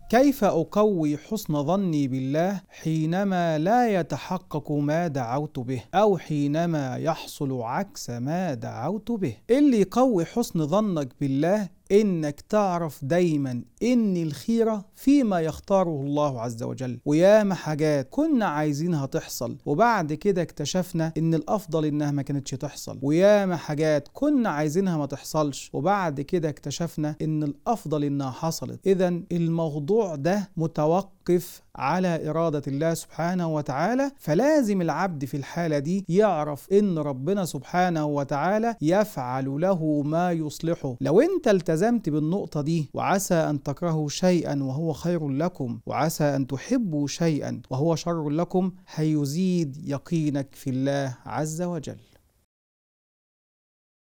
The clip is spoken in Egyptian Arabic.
كيف أقوي حسن ظني بالله حينما لا يتحقق ما دعوت به أو حينما يحصل عكس ما دعوت به اللي يقوي حسن ظنك بالله انك تعرف دايما ان الخيره فيما يختاره الله عز وجل وياما حاجات كنا عايزينها تحصل وبعد كده اكتشفنا ان الافضل انها ما كانتش تحصل وياما حاجات كنا عايزينها ما تحصلش وبعد كده اكتشفنا ان الافضل انها حصلت اذا الموضوع ده متوقف على إرادة الله سبحانه وتعالى فلازم العبد في الحالة دي يعرف إن ربنا سبحانه وتعالى يفعل له ما يصلحه لو أنت التزمت بالنقطة دي وعسى أن تكرهوا شيئا وهو خير لكم وعسى أن تحبوا شيئا وهو شر لكم هيزيد يقينك في الله عز وجل